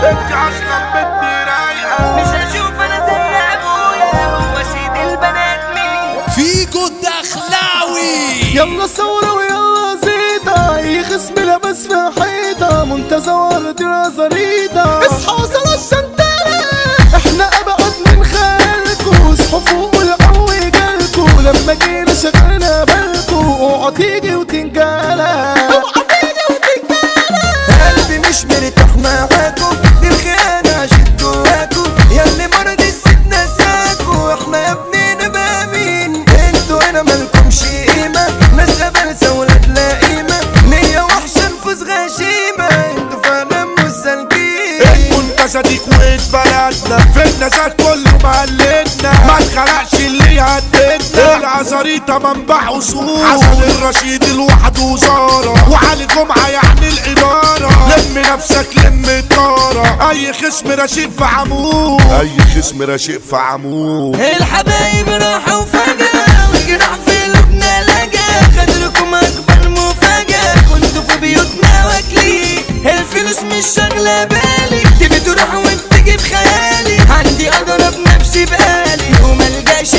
انت اصلا بنت رايقه مش هشوف انا زي ابويا هو سيد البنات مين فيجو الدخلاوي يلا صورة ويلا زيطة اي خصم لابس في حيطة منتزه ورد زريطة اصحى وصل الشنطة احنا ابعد من خيالكوا اصحوا فوق والقوي جالكوا لما جينا شغلنا بالكوا اوعى تيجي وتنجالة اوعى تيجي وتنجالة قلبي مش مرتاح معاكم دي الخيانة عشت جواكم ياللي مرض الست نساكوا احنا يا ابني نبقى مين انتوا هنا مالكمش قيمة ناس قبلسة ولاد لا قيمة نية وحشة نفوس غشيمة انتوا فعلا مسالكين المنتزه دي كويت بلدنا في النزاهة كله مقلدنا ما اتخلقش اللي يهددنا العزاريطة منبع اصول حسن الرشيد الواحد وزارة وعلي جمعة يعني الإدارة لم نفسك لم الطارة أي خصم رشيد في عمود أي خصم رشيد في عمود الحبايب راحوا فجأة والجراح في لبنى لجأ خدلكم أكبر مفاجأة كنتوا في بيوتنا واكلين الفلوس مش شاغلة بالي تبي تروح وتجي بخيالي عندي أضرب نفسي بقالي وملجاش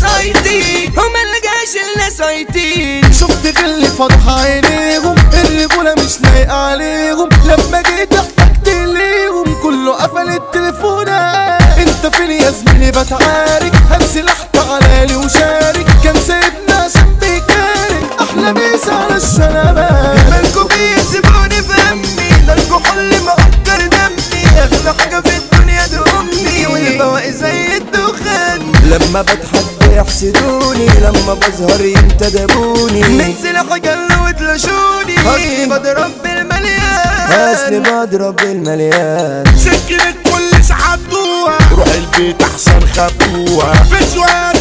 لنصايتي وملجاش لنصايتي شفت غل فرح عينيهم الرجولة مش لايقة عليهم لما جيت احتجت ليهم كله قفل التليفونات انت فين يا زميلي بتعارك هنسي لحظة على لي وشارك كان سايبنا عشان بيكارك احلى ميس على الشنبات مالكوا بيسيبوني في همي ده الكحول مقدر دمي اغلى حاجة في الدنيا دي امي والبواقي زي الدخان لما بضحك بيحسدوني لما بظهر ينتدبوني من سلاح جلوا وتلاشوني اصلي بضرب بالمليان اصلي بضرب بالمليان سكنت كل سحبتوها روح البيت احسن خبوها فيديوهات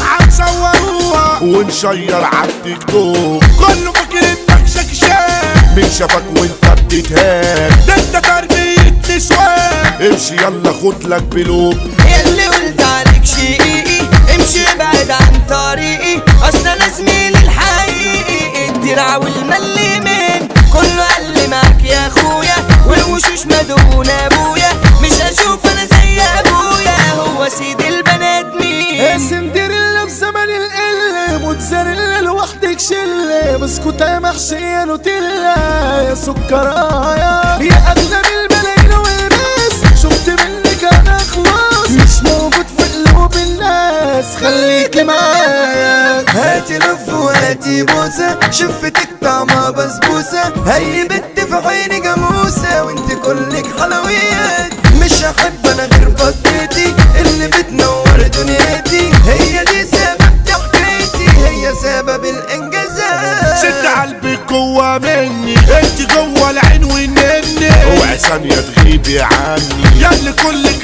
هنصوروها ونشير عالتيك توك كله فاكر انك شكشان من شافك وانت بتتهان ده انت تربية نسوان امشي يلا خد لك بلوك ياللي قلت عليك شقيقي امشي بعد عن طريقي اصل انا زميلي الحقيقي الدرع والملي من كله قال لي معاك يا اخويا والوشوش مدون ابويا مش هشوف انا زي ابويا هو سيد البنات مين سندريلا في زمن القلة موتزاريلا لوحدك شلة بسكوتة يا محشية نوتيلا يا سكرايا يا أغلى من الملايين والبس شفت منك أنا خلاص مش موجود في قلوب الناس خليكي معايا هاتي لف وهاتي بوسة شفتك طعمها بسبوسة هي بنت في عيني جاموسة وانت كلك حلويات مش هحب انا غير بطيتي اللي بتنور دنيتي هي دي سبب ضحكتي هي سبب الانجازات ست قلبك جوا مني انت جوا العين والنني اوعي ثانية تغيبي عني يا اللي كلك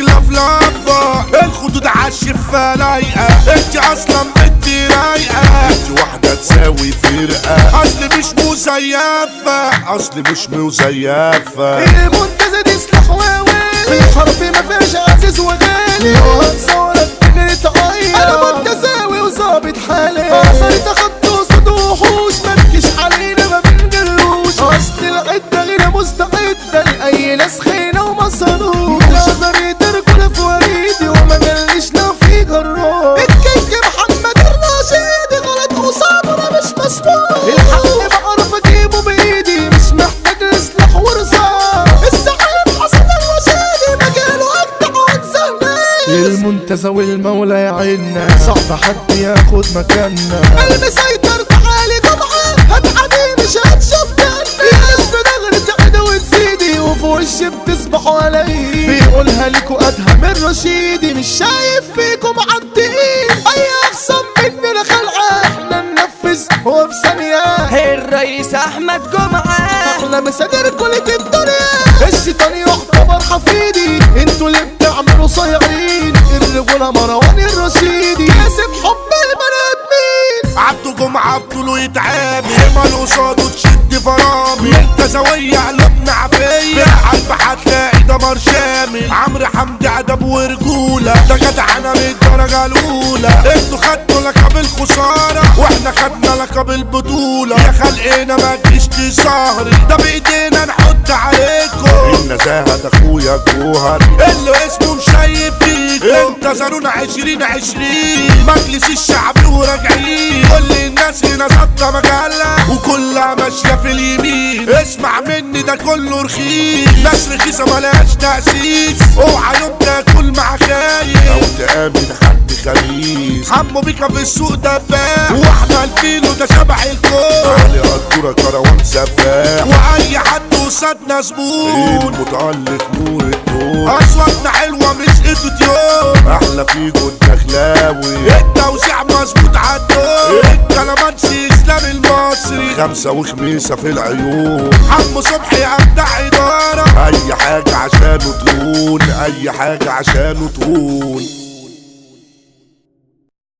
لفلفة الخدود عالشفة لايقة انت اصلا بنت رايقة انت واحدة تساوي فرقة اصل مش مزيفة اصل مش مزيفة المنتزه دي سلاح وويل في الحرب ما فيهاش عزيز وغالي وهتصورك من تعيط انا متساوي وظابط حالي صرت اخدت قصاد وحوش مالكش علينا ما بنجلوش اصل العده غير مستعده لاي ناس خينا وما صاروش نظري تركنا في وريدي وما جاليش لو في جراح الكيك محمد الرشيدي غلط وصعب انا مش مسموح الحق بعرف اجيبه بايدي مش محتاج لسلاح ورصاص الزعيم حسن الرشيدي مجاله اجدع واتزهق المنتزه والمولى يعيننا صعب حد ياخد مكاننا المسيطر تعالي جمعه هتعدي مش هتشوف جنة يا ناس في دغري تعدى وتزيدي وفي وشي بتصبحوا علي بيقولها ليكوا ادهم الرشيدي مش شايف فيكم عالتقيل اي اخصم مننا خلعه احنا ننفذ هو في ثانيه الرئيس احمد جمعه احنا مصادر كلة الدنيا الشيطان يعتبر حفيدي انتوا اللي بتعملوا صايعين الرجولة مروان الرشيدي كاسب حب البنات مين عبده جمعة بطوله يتعامل حمل قصاده تشد فرامي انت زوية قلبنا عافية الحلب هتلاقي دمر شامل عمرو حمدي ادب ورجولة ده جدعنا من الدرجة الأولى انتوا خدتوا لقب الخسارة واحنا خدنا لقب البطولة يا خلقنا ما تجيش تسهري ده بايدينا نحط عليكم الناس زاهد اخويا جوهر اللي اسمه مشيب فيك انتظرونا عشرين عشرين مجلس الشعب وراجعين كل الناس هنا ظابطة مجلة وكلها ماشية في اليمين اسمع مني ده كله رخيص ناس رخيصة ملهاش تأسيس اوعى يوم تاكل مع خايف او تآمن حد خبيث حمو بيكا في السوق دباح واحمد فيلو ده شبح الكون علي قدورة كروان سفاح واي حد قصادنا زبون المتألق نور الدور اصواتنا حلوة مش اتوتيون احلى فيجو الدخلاوي التوزيع مظبوط عالدور الكلامانسي اسلام المصري خمسة وخميسة في العيون حمو صبحي ابدع ادارة اي حاجة عشانه تهون اي حاجة عشانه تهون